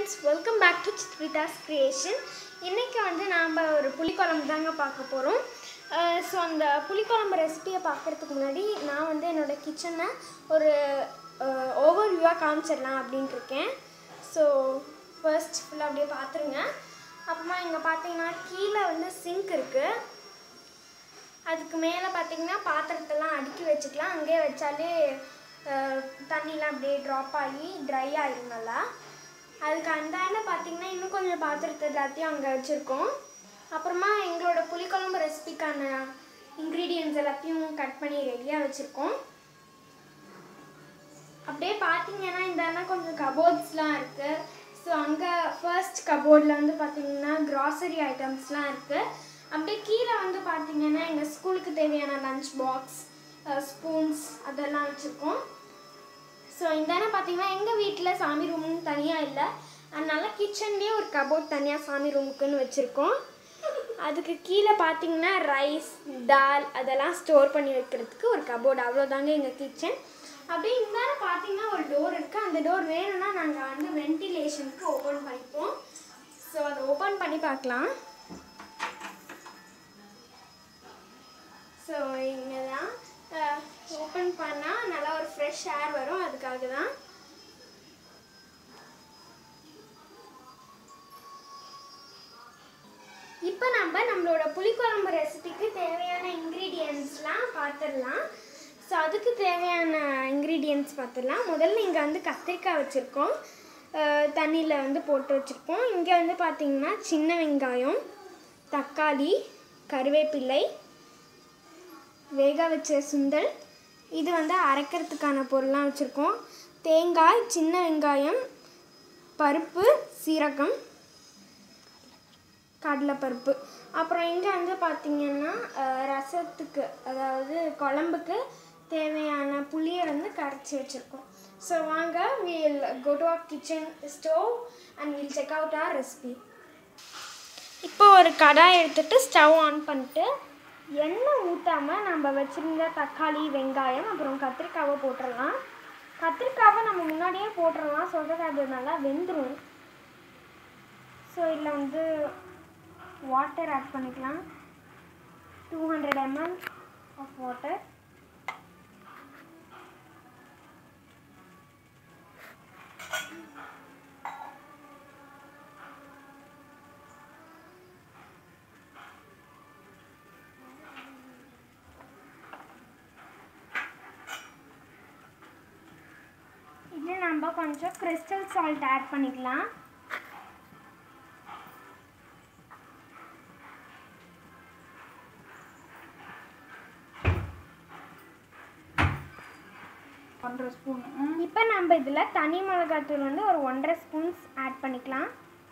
friends welcome back to Chitridas creation இன்றைக்கி வந்து நாம் ஒரு புளிக்குழம்பு தாங்க பார்க்க போகிறோம் ஸோ அந்த புளிக்குழம்பு ரெசிபியை பார்க்குறதுக்கு முன்னாடி நான் வந்து என்னோடய கிச்சனை ஒரு ஓவர் வியூவாக காமிச்சிடலாம் அப்படின்ட்டு இருக்கேன் ஸோ ஃபர்ஸ்ட் ஃபுல்லாக அப்படியே பார்த்துருங்க அப்புறமா இங்கே பார்த்தீங்கன்னா கீழே வந்து சிங்க் இருக்குது அதுக்கு மேலே பார்த்தீங்கன்னா பாத்திரத்தெல்லாம் அடுக்கி வச்சுக்கலாம் அங்கேயே வச்சாலே அஹ், தண்ணிலாம் அப்படியே ட்ராப் ஆகி ட்ரை ஆயிடும் நல்லா அதுக்கு அந்தாண்ட பார்த்தீங்கன்னா இன்னும் கொஞ்சம் பாத்திரத்தை எல்லாத்தையும் அங்கே வச்சுருக்கோம் அப்புறமா எங்களோட புளிக்குழம்பு ரெசிபிக்கான இன்க்ரீடியன்ஸ் எல்லாத்தையும் கட் பண்ணி ரெடியாக வச்சுருக்கோம் அப்படியே பார்த்தீங்கன்னா இந்த கொஞ்சம் கபோர்ட்ஸ்லாம் இருக்குது ஸோ அங்கே ஃபர்ஸ்ட் கபோர்டில் வந்து பார்த்தீங்கன்னா கிராசரி ஐட்டம்ஸ்லாம் இருக்குது அப்படியே கீழே வந்து பார்த்தீங்கன்னா எங்கள் ஸ்கூலுக்கு தேவையான லஞ்ச் பாக்ஸ் ஸ்பூன்ஸ் அதெல்லாம் வச்சுருக்கோம் ஸோ இந்தான பார்த்தீங்கன்னா எங்கள் வீட்டில் சாமி ரூம்னு தனியாக இல்லை அதனால கிச்சன்லேயே ஒரு கபோர்ட் தனியாக சாமி ரூமுக்குன்னு வச்சுருக்கோம் அதுக்கு கீழே பார்த்தீங்கன்னா ரைஸ் தால் அதெல்லாம் ஸ்டோர் பண்ணி வைக்கிறதுக்கு ஒரு கபோர்டு அவ்வளோதாங்க எங்கள் கிச்சன் அப்படியே இந்தான பார்த்தீங்கன்னா ஒரு டோர் இருக்குது அந்த டோர் வேணும்னா நாங்கள் வந்து வென்டிலேஷனுக்கு ஓப்பன் பண்ணிப்போம் ஸோ அதை ஓப்பன் பண்ணி பார்க்கலாம் ஸோ இங்கே தான் ஓப்பன் பண்ணால் நல்லா ஒரு ஃப்ரெஷ் ஏர் வரும் அதுக்காக தான் இப்போ நம்ம நம்மளோட புளிக்குழம்பு ரெசிபிக்கு தேவையான இன்க்ரீடியன்ஸ்லாம் பார்த்துடலாம் ஸோ அதுக்கு தேவையான இன்க்ரீடியன்ஸ் பார்த்துடலாம் முதல்ல இங்கே வந்து கத்திரிக்காய் வச்சுருக்கோம் தண்ணியில் வந்து போட்டு வச்சுருக்கோம் இங்கே வந்து பார்த்திங்கன்னா சின்ன வெங்காயம் தக்காளி கருவேப்பிலை வேக வச்ச சுண்டல் இது வந்து அரைக்கிறதுக்கான பொருள்லாம் வச்சுருக்கோம் தேங்காய் சின்ன வெங்காயம் பருப்பு சீரகம் கடலைப்பருப்பு அப்புறம் இங்கே வந்து பார்த்திங்கன்னா அஹ், ரசத்துக்கு அதாவது குழம்புக்கு தேவையான புளியை வந்து கரைச்சி வச்சுருக்கோம் ஸோ வாங்க we'll go to our kitchen stove and we'll check out our recipe இப்போ ஒரு கடாய் எடுத்துட்டு ஸ்டவ் ஆன் பண்ணிட்டு எண்ணெய் ஊற்றாமல் நம்ம வச்சுருந்த தக்காளி வெங்காயம் அப்புறம் கத்திரிக்காவை போட்டுடலாம் கத்திரிக்காவை நம்ம முன்னாடியே போட்டுடலாம் ஸோ that அது நல்லா வெந்துடும் ஸோ இதில் வந்து வாட்டர் ஆட் பண்ணிக்கலாம் two hundred ml of water இதில் நம்ம கொஞ்சம் கிறிஸ்டல் சால்ட் ஆட் பண்ணிக்கலாம் ஒன்றரை ஸ்பூன் இப்போ நம்ம இதில் தனி மிளகாத்தூள் வந்து ஒரு ஒன்றரை ஸ்பூன்ஸ் ஆட் பண்ணிக்கலாம்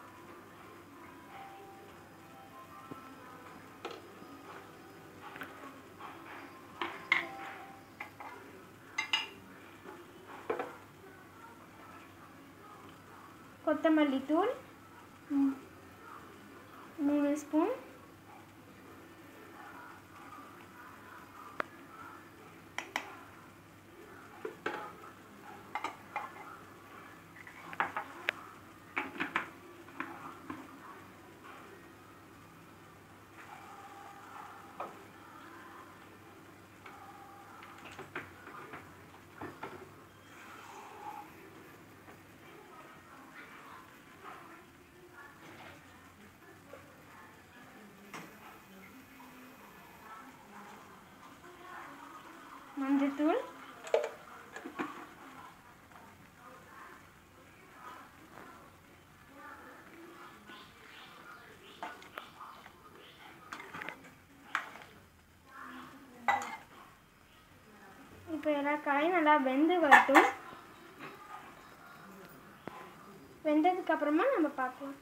கொத்தமல்லி தூள் மூணு ஸ்பூன் மஞ்சத்தூள் இப்போ எல்லா காயும் நல்லா வெந்து வரட்டும் வெந்ததுக்கு அப்புறமா நம்ம பார்க்கலாம்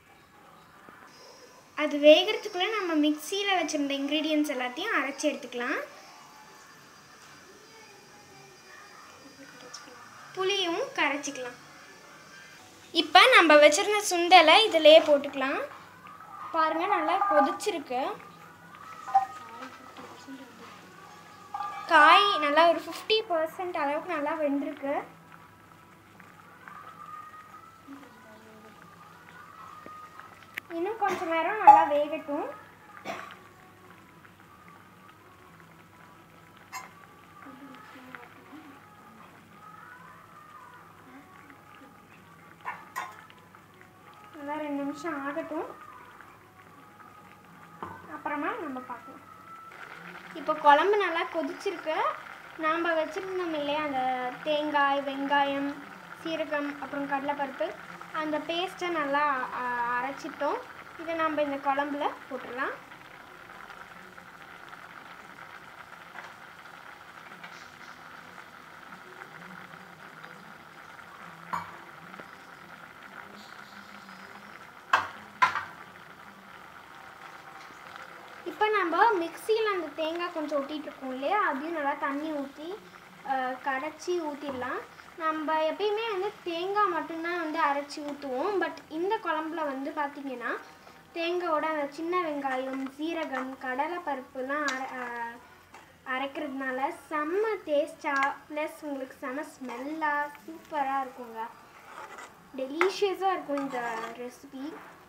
அது வேகிறதுக்குள்ளே நம்ம மிக்சியில் வச்சுருந்த இன்க்ரீடியன்ஸ் எல்லாத்தையும் அரைச்சி எடுத்துக்கலாம் புளியும் கரைச்சிக்கலாம் இப்போ நம்ம வச்சிருந்த சுண்டலை இதிலே போட்டுக்கலாம் பாருங்கள் நல்லா கொதிச்சிருக்கு காய் நல்லா ஒரு ஃபிஃப்டி பர்சன்ட் அளவுக்கு நல்லா வெந்திருக்கு இன்னும் கொஞ்சம் நேரம் நல்லா வேகட்டும் நல்லா ரெண்டு நிமிஷம் ஆகட்டும் அப்புறமா நம்ம பார்க்கலாம் இப்போ குழம்பு நல்லா கொதிச்சிருக்கு நாம் வச்சுருந்தோம் இல்லையா அந்த தேங்காய் வெங்காயம் சீரகம் அப்புறம் கடலைப்பருப்பு அந்த பேஸ்ட்டை நல்லா அ, அரைச்சிட்டோம் இதை நம்ம இந்த குழம்புல போட்டுடலாம் இப்போ நம்ம மிக்சியில் அந்த தேங்காய் கொஞ்சம் ஒட்டிட்டு இருக்கோம் இல்லையா அதையும் நல்லா தண்ணி ஊற்றி கரைச்சி ஊற்றிடலாம் நம்ம எப்பயுமே வந்து தேங்காய் மட்டும்தான் வந்து அரைச்சி ஊற்றுவோம் பட் இந்த குழம்புல வந்து பார்த்திங்கன்னா தேங்காயோட அந்த சின்ன வெங்காயம் சீரகம் கடலை பருப்புலாம் அரை அஹ், அரைக்கிறதுனால செம்ம டேஸ்ட்டாக ப்ளஸ் உங்களுக்கு செம்ம ஸ்மெல்லாக சூப்பராக இருக்குங்க டெலிஷியஸாக இருக்கும் இந்த ரெசிபி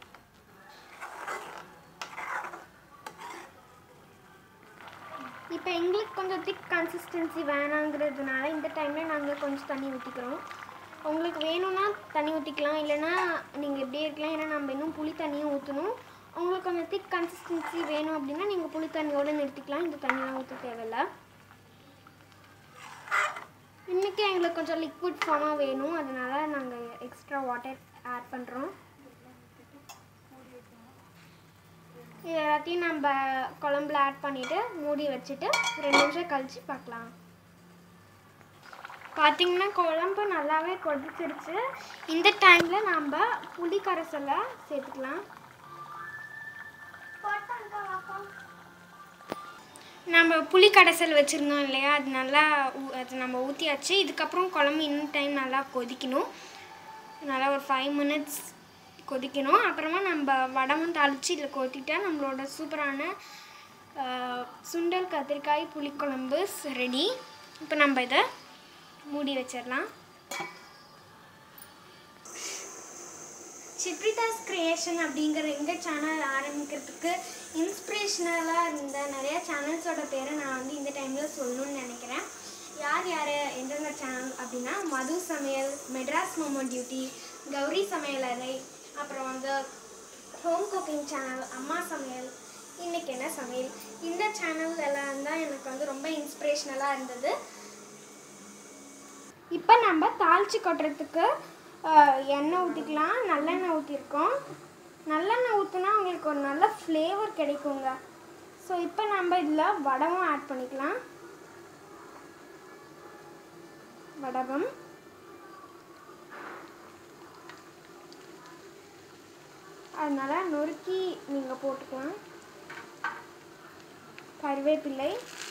இப்போ எங்களுக்கு கொஞ்சம் திக் கன்சிஸ்டன்சி வேணாங்கிறதுனால இந்த டைமில் நாங்கள் கொஞ்சம் தண்ணி ஊற்றிக்கிறோம் உங்களுக்கு வேணும்னா தண்ணி ஊற்றிக்கலாம் இல்லைன்னா நீங்கள் இப்படியே இருக்கலாம் ஏன்னா நம்ம இன்னும் புளி தண்ணியும் ஊற்றணும் உங்களுக்கு கொஞ்சம் திக் கன்சிஸ்டன்சி வேணும் அப்படின்னா நீங்கள் புளி தண்ணியோடு நிறுத்திக்கலாம் இந்த தண்ணியெலாம் ஊற்ற தேவையில்ல இன்றைக்கி எங்களுக்கு கொஞ்சம் லிக்விட் ஃபார்மாக வேணும் அதனால நாங்கள் எக்ஸ்ட்ரா வாட்டர் ஆட் பண்ணுறோம் இது எல்லாத்தையும் நம்ம குழம்புல ஆட் பண்ணிவிட்டு மூடி வச்சுட்டு ரெண்டு நிமிஷம் கழித்து பார்க்கலாம் பார்த்தீங்கன்னா குழம்பு நல்லாவே கொதிச்சிருச்சு இந்த டைமில் நம்ம புளி கரைசலை சேர்த்துக்கலாம் நம்ம புளி கடைசல் வச்சுருந்தோம் இல்லையா அது நல்லா ஊ- அது நம்ம ஊற்றியாச்சு இதுக்கப்புறம் குழம்பு இன்னும் டைம் நல்லா கொதிக்கணும் நல்லா ஒரு ஃபைவ் மினிட்ஸ் கொதிக்கணும் அப்புறமா நம்ம வடமும் தாளித்து இதில் கொத்திட்டா நம்மளோட சூப்பரான ஆஹ், சுண்டல் கத்திரிக்காய் புளிக்குழம்பு ரெடி இப்போ நம்ம இதை மூடி வச்சிடலாம் சிப்ரிதாஸ் கிரியேஷன் அப்படிங்கிற எங்கள் சேனல் ஆரம்பிக்கிறதுக்கு இன்ஸ்பிரேஷனலாக இருந்த நிறைய சேனல்ஸோட பேரை நான் வந்து இந்த டைமில் சொல்லணும்னு நினைக்கிறேன் யார் யார் எந்தெந்த சேனல் அப்படின்னா மது சமையல் மெட்ராஸ் மோமோ டியூட்டி கௌரி சமையலறை அப்புறம் வந்து ஹோம் குக்கிங் சேனல் அம்மா சமையல் இன்னைக்கு என்ன சமையல் இந்த சேனல் எல்லாம் தான் எனக்கு வந்து ரொம்ப இன்ஸ்பிரேஷனலாக இருந்தது இப்போ நம்ம தாளித்து கொட்டுறதுக்கு ஆஹ், எண்ணெய் ஊற்றிக்கலாம் நல்லெண்ணெய் ஊற்றிருக்கோம் நல்லெண்ணெய் ஊற்றினா உங்களுக்கு ஒரு நல்ல ஃப்ளேவர் கிடைக்குங்க ஸோ இப்போ நம்ம இதில் வடகம் ஆட் பண்ணிக்கலாம் வடகம் அதனால் நொறுக்கி நீங்கள் போட்டுக்கலாம் கருவேப்பிலை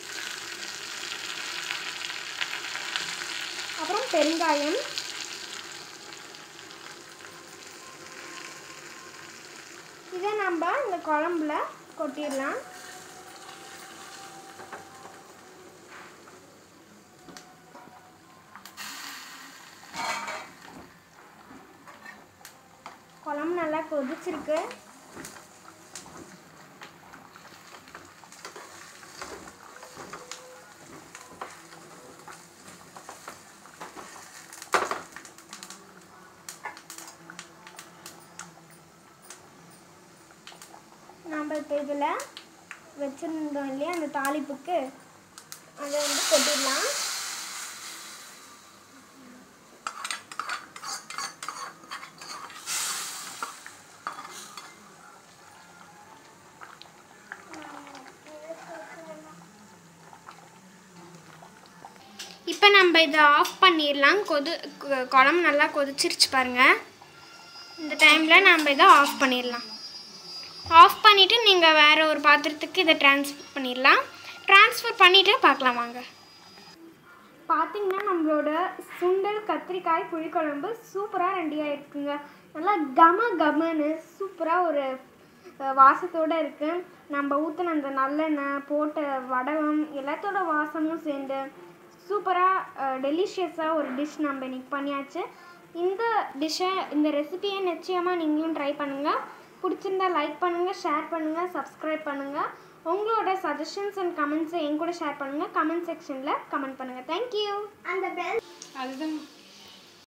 அப்புறம் பெருங்காயம் இதை நம்ம இந்த குழம்புல கொட்டிடலாம் குழம்பு நல்லா கொதிச்சிருக்கு நம்ம இப்போ இதில் வச்சுருந்தோம் இல்லையா அந்த தாளிப்புக்கு அதை வந்து கொட்டிடலாம் இப்போ நம்ம இதை ஆஃப் பண்ணிடலாம் கொது கொ- குழம்பு நல்லா கொதிச்சிருச்சு பாருங்க இந்த டைமில் நம்ம இதை ஆஃப் பண்ணிடலாம் ஆஃப் பண்ணிவிட்டு நீங்கள் வேறு ஒரு பாத்திரத்துக்கு இதை ட்ரான்ஸ்ஃபர் பண்ணிடலாம் ட்ரான்ஸ்ஃபர் பண்ணிவிட்டு பார்க்கலாம் வாங்க பார்த்தீங்கன்னா நம்மளோட சுண்டல் கத்திரிக்காய் புளிக்குழம்பு சூப்பராக ரெடி ஆயிருக்குங்க நல்லா கம கமன்னு சூப்பராக ஒரு அஹ், வாசத்தோட இருக்கு நம்ம ஊற்றின அந்த நல்லெண்ணெய் போட்ட வடகம் எல்லாத்தோட வாசமும் சேர்ந்து சூப்பராக டெலிஷியஸாக ஒரு டிஷ் நம்ம இன்னைக்கு பண்ணியாச்சு இந்த டிஷ்ஷை இந்த ரெசிபியை நிச்சயமாக நீங்களும் ட்ரை பண்ணுங்கள் பிடிச்சிருந்தா லைக் பண்ணுங்கள் ஷேர் பண்ணுங்கள் சப்ஸ்கிரைப் பண்ணுங்கள் உங்களோட சஜஷன்ஸ் அண்ட் கமெண்ட்ஸை என் கூட ஷேர் பண்ணுங்கள் கமெண்ட் செக்ஷனில் கமெண்ட் பண்ணுங்கள் தேங்க்யூ அந்த பெல் அதுதான்